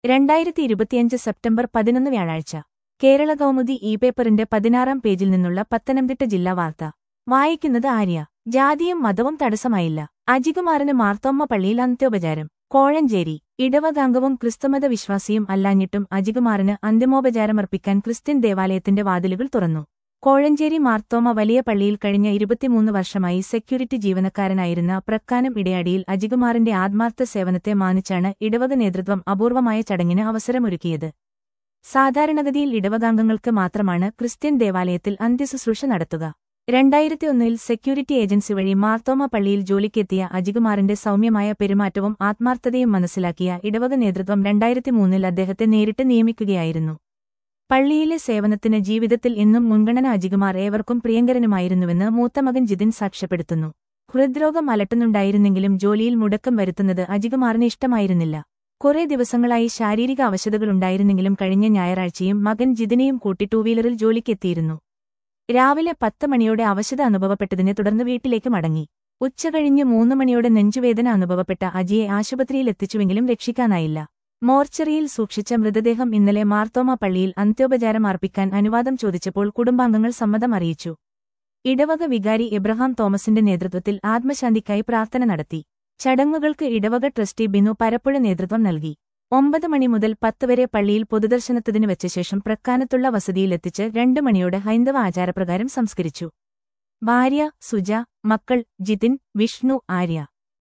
രണ്ടായിരത്തി ഇരുപത്തിയഞ്ച് സെപ്റ്റംബർ പതിനൊന്ന് വ്യാഴാഴ്ച കേരള കൗമുദി ഇ പേപ്പറിന്റെ പതിനാറാം പേജിൽ നിന്നുള്ള പത്തനംതിട്ട ജില്ലാ വാർത്ത വായിക്കുന്നത് ആര്യ ജാതിയും മതവും തടസ്സമായില്ല അജികുമാറിന് മാർത്തോമ്മ പള്ളിയിൽ അന്ത്യോപചാരം കോഴഞ്ചേരി ഇടവകാംഗവും ക്രിസ്തുമത വിശ്വാസിയും അല്ലാഞ്ഞിട്ടും അജികുമാറിന് അന്തിമോപചാരമർപ്പിക്കാൻ ക്രിസ്ത്യൻ ദേവാലയത്തിന്റെ വാതിലുകൾ തുറന്നു കോഴഞ്ചേരി മാർത്തോമ വലിയ പള്ളിയിൽ കഴിഞ്ഞ ഇരുപത്തിമൂന്ന് വർഷമായി സെക്യൂരിറ്റി ജീവനക്കാരനായിരുന്ന പ്രക്കാനം ഇടയാടിയിൽ അജികുമാറിന്റെ ആത്മാർത്ഥ സേവനത്തെ മാനിച്ചാണ് ഇടവക നേതൃത്വം അപൂർവമായ ചടങ്ങിന് അവസരമൊരുക്കിയത് സാധാരണഗതിയിൽ ഇടവകാംഗങ്ങൾക്ക് മാത്രമാണ് ക്രിസ്ത്യൻ ദേവാലയത്തിൽ അന്ത്യശുശ്രൂഷ നടത്തുക രണ്ടായിരത്തിയൊന്നിൽ സെക്യൂരിറ്റി ഏജൻസി വഴി മാർത്തോമ പള്ളിയിൽ ജോലിക്കെത്തിയ അജികുമാറിന്റെ സൗമ്യമായ പെരുമാറ്റവും ആത്മാർത്ഥതയും മനസ്സിലാക്കിയ ഇടവക നേതൃത്വം രണ്ടായിരത്തിമൂന്നിൽ അദ്ദേഹത്തെ നേരിട്ട് നിയമിക്കുകയായിരുന്നു പള്ളിയിലെ സേവനത്തിന് ജീവിതത്തിൽ എന്നും മുൻഗണന അജികുമാർ ഏവർക്കും പ്രിയങ്കരനുമായിരുന്നുവെന്ന് മൂത്തമകൻ ജിതിൻ സാക്ഷ്യപ്പെടുത്തുന്നു ഹൃദ്രോഗം അലട്ടുന്നുണ്ടായിരുന്നെങ്കിലും ജോലിയിൽ മുടക്കം വരുത്തുന്നത് അജികുമാറിന് ഇഷ്ടമായിരുന്നില്ല കുറേ ദിവസങ്ങളായി ശാരീരിക അവശതകളുണ്ടായിരുന്നെങ്കിലും കഴിഞ്ഞ ഞായറാഴ്ചയും മകൻ ജിതിനെയും കൂട്ടി ടൂവീലറിൽ ജോലിക്കെത്തിയിരുന്നു രാവിലെ പത്ത് മണിയോടെ അവശത അനുഭവപ്പെട്ടതിനെ തുടർന്ന് വീട്ടിലേക്ക് മടങ്ങി ഉച്ചകഴിഞ്ഞ് മൂന്ന് മണിയോടെ നെഞ്ചുവേദന അനുഭവപ്പെട്ട അജിയെ ആശുപത്രിയിൽ എത്തിച്ചുവെങ്കിലും രക്ഷിക്കാനായില്ല മോർച്ചറിയിൽ സൂക്ഷിച്ച മൃതദേഹം ഇന്നലെ മാർത്തോമ പള്ളിയിൽ അന്ത്യോപചാരം അർപ്പിക്കാൻ അനുവാദം ചോദിച്ചപ്പോൾ കുടുംബാംഗങ്ങൾ സമ്മതം അറിയിച്ചു ഇടവക വികാരി എബ്രഹാം തോമസിന്റെ നേതൃത്വത്തിൽ ആത്മശാന്തിക്കായി പ്രാർത്ഥന നടത്തി ചടങ്ങുകൾക്ക് ഇടവക ട്രസ്റ്റി ബിനു പരപ്പുഴ നേതൃത്വം നൽകി ഒമ്പത് മണി മുതൽ പത്ത് വരെ പള്ളിയിൽ പൊതുദർശനത്തിന് വെച്ച ശേഷം പ്രക്കാനത്തുള്ള വസതിയിലെത്തിച്ച് രണ്ട് മണിയോടെ ഹൈന്ദവ ആചാരപ്രകാരം സംസ്കരിച്ചു ഭാര്യ സുജ മക്കൾ ജിതിൻ വിഷ്ണു ആര്യ